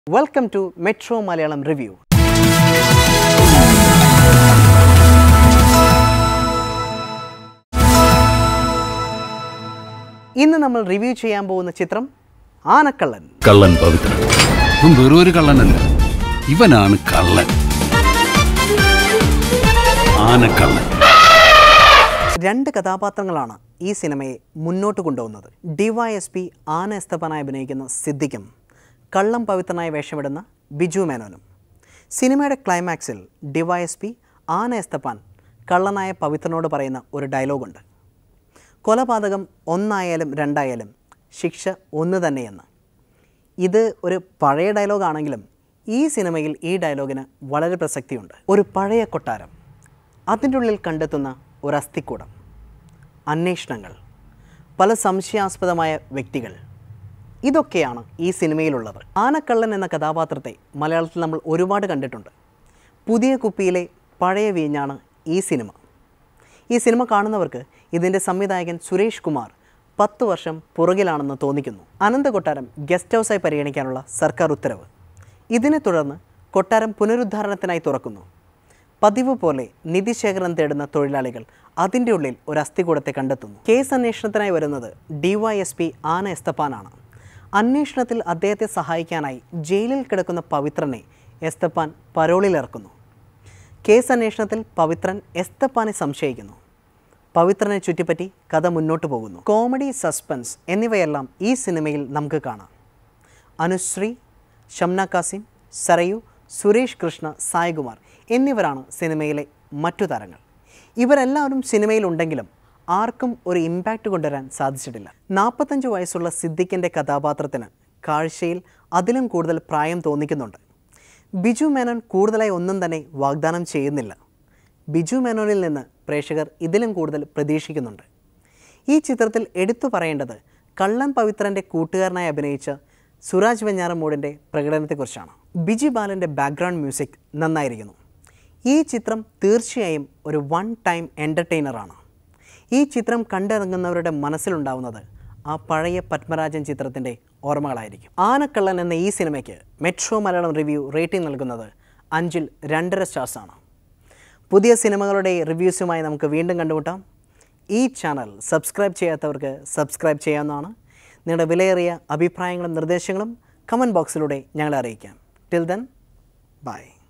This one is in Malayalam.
welcome to Metro Malayalam review ഇന്ന് നമ്മൾ റിവ്യൂ ചെയ്യാൻ പോകുന്ന ചിത്രം ആനക്കള്ളൻ കള്ളൻ പവിത്രൻ ഇവൻ വെറും ഒരു കള്ളനല്ല ഇവനാണ് കള്ളൻ ആനക്കള്ളൻ രണ്ട് കഥാപാത്രങ്ങളാണ് ഈ സിനിമയെ മുന്നോട്ട് കൊണ്ടുപോകുന്നത് ഡിവൈഎസ്പി ആന എസ്തപ്പനായി അഭിനയിക്കുന്ന സിദ്ദിഖും കള്ളം പവിത്രനായി വേഷമിടുന്ന ബിജു മേനോനും സിനിമയുടെ ക്ലൈമാക്സിൽ ഡിവൈഎസ്പി ആന എസ്തപ്പാൻ കള്ളനായ പവിത്രനോട് പറയുന്ന ഒരു ഡയലോഗുണ്ട് കൊലപാതകം ഒന്നായാലും രണ്ടായാലും ശിക്ഷ ഒന്ന് തന്നെയെന്ന് ഇത് ഒരു പഴയ ഡയലോഗാണെങ്കിലും ഈ സിനിമയിൽ ഈ ഡയലോഗിന് വളരെ പ്രസക്തിയുണ്ട് ഒരു പഴയ കൊട്ടാരം അതിൻ്റെ ഉള്ളിൽ കണ്ടെത്തുന്ന ഒരു അസ്ഥിക്കൂടം അന്വേഷണങ്ങൾ പല സംശയാസ്പദമായ വ്യക്തികൾ ഇതൊക്കെയാണ് ഈ സിനിമയിലുള്ളത് ആനക്കള്ളൻ എന്ന കഥാപാത്രത്തെ മലയാളത്തിൽ നമ്മൾ ഒരുപാട് കണ്ടിട്ടുണ്ട് പുതിയ കുപ്പിയിലെ പഴയ വീഞ്ഞാണ് ഈ സിനിമ ഈ സിനിമ കാണുന്നവർക്ക് ഇതിൻ്റെ സംവിധായകൻ സുരേഷ് കുമാർ പത്ത് വർഷം പുറകിലാണെന്ന് തോന്നിക്കുന്നു അനന്ത കൊട്ടാരം ഗസ്റ്റ് ഹൗസായി പരിഗണിക്കാനുള്ള സർക്കാർ ഉത്തരവ് ഇതിനെ തുടർന്ന് കൊട്ടാരം പുനരുദ്ധാരണത്തിനായി തുറക്കുന്നു പതിവ് പോലെ നിധി ശേഖരണം തേടുന്ന തൊഴിലാളികൾ അതിൻ്റെ ഉള്ളിൽ ഒരു അസ്ഥികൂടത്തെ കണ്ടെത്തുന്നു കേസ് അന്വേഷണത്തിനായി വരുന്നത് ഡിവൈഎസ്പി ആന എസ്തപ്പാനാണ് അന്വേഷണത്തിൽ അദ്ദേഹത്തെ സഹായിക്കാനായി ജയിലിൽ കിടക്കുന്ന പവിത്രനെ എസ്തപ്പാൻ പരോളിലിറക്കുന്നു കേസ് അന്വേഷണത്തിൽ പവിത്രൻ എസ്തപ്പാനെ സംശയിക്കുന്നു പവിത്രനെ ചുറ്റിപ്പറ്റി കഥ മുന്നോട്ട് പോകുന്നു കോമഡി സസ്പെൻസ് എന്നിവയെല്ലാം ഈ സിനിമയിൽ നമുക്ക് കാണാം അനുശ്രീ ഷംന കാസിം സരയു സുരേഷ് കൃഷ്ണ സായികുമാർ എന്നിവരാണ് സിനിമയിലെ മറ്റു താരങ്ങൾ ഇവരെല്ലാവരും സിനിമയിലുണ്ടെങ്കിലും ആർക്കും ഒരു ഇമ്പാക്റ്റ് കൊണ്ടുവരാൻ സാധിച്ചിട്ടില്ല നാൽപ്പത്തഞ്ച് വയസ്സുള്ള സിദ്ദിഖിൻ്റെ കഥാപാത്രത്തിന് കാഴ്ചയിൽ അതിലും കൂടുതൽ പ്രായം തോന്നിക്കുന്നുണ്ട് ബിജു മേനോൻ കൂടുതലായി ഒന്നും തന്നെ വാഗ്ദാനം ചെയ്യുന്നില്ല ബിജു മേനോനിൽ നിന്ന് പ്രേക്ഷകർ ഇതിലും കൂടുതൽ പ്രതീക്ഷിക്കുന്നുണ്ട് ഈ ചിത്രത്തിൽ എടുത്തു പറയേണ്ടത് കള്ളൻ പവിത്രൻ്റെ കൂട്ടുകാരനായി അഭിനയിച്ച സുരാജ് വെഞ്ഞാറമൂടിൻ്റെ പ്രകടനത്തെക്കുറിച്ചാണ് ബിജി ബാലൻ്റെ ബാക്ക്ഗ്രൗണ്ട് മ്യൂസിക് നന്നായിരിക്കുന്നു ഈ ചിത്രം തീർച്ചയായും ഒരു വൺ ടൈം എൻ്റർടൈനറാണ് ഈ ചിത്രം കണ്ടിറങ്ങുന്നവരുടെ മനസ്സിലുണ്ടാവുന്നത് ആ പഴയ പത്മരാജൻ ചിത്രത്തിൻ്റെ ഓർമ്മകളായിരിക്കും ആനക്കള്ളൻ എന്ന ഈ സിനിമയ്ക്ക് മെട്രോ മലയാളം റിവ്യൂ റേറ്റിംഗ് നൽകുന്നത് അഞ്ചിൽ രണ്ടര സ്റ്റാർസാണ് പുതിയ സിനിമകളുടെ റിവ്യൂസുമായി നമുക്ക് വീണ്ടും കണ്ടുമുട്ടാം ഈ ചാനൽ സബ്സ്ക്രൈബ് ചെയ്യാത്തവർക്ക് സബ്സ്ക്രൈബ് ചെയ്യാവുന്നതാണ് നിങ്ങളുടെ വിലയേറിയ അഭിപ്രായങ്ങളും നിർദ്ദേശങ്ങളും കമൻറ്റ് ബോക്സിലൂടെ ഞങ്ങളെ അറിയിക്കാം ടിൽ ദെൻ ബൈ